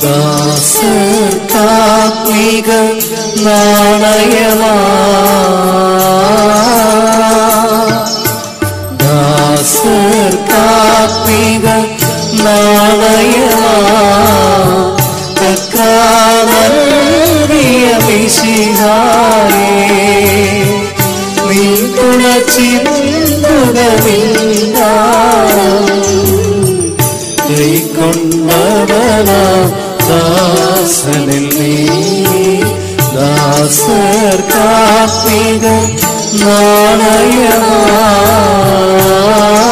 ദാസർക്കാത്മിക നാണയമാ ദാസർക്കാത്മിക നാണയമാ തക്കാമറിയ മിശിഹായേ നിൻ തുണച്ചിന്തുകമില്ലാരം കൈക്കൊണ്ടവന ദാസനിൽ നീ ദാസർ കാർത്തിക നാണയമാ